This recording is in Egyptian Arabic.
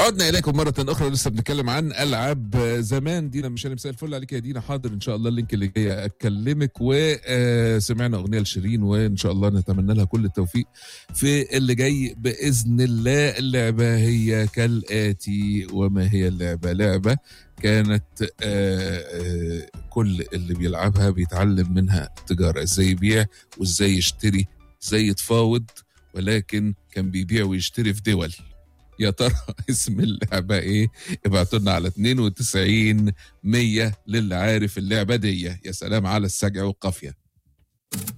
عدنا اليكم مره اخرى لسه بنتكلم عن العاب زمان دينا مش مساء الفل عليك يا دينا حاضر ان شاء الله اللينك اللي جاي اكلمك وسمعنا اغنيه لشيرين وان شاء الله نتمنى لها كل التوفيق في اللي جاي باذن الله اللعبه هي كالاتي وما هي اللعبه لعبه كانت آه، آه، كل اللي بيلعبها بيتعلم منها التجاره ازاي يبيع وازاي يشتري ازاي يتفاوض ولكن كان بيبيع ويشتري في دول يا ترى اسم اللعبة ايه ابعتوا لنا على 92 100 للي عارف اللعبة دي يا سلام على السجع والقافية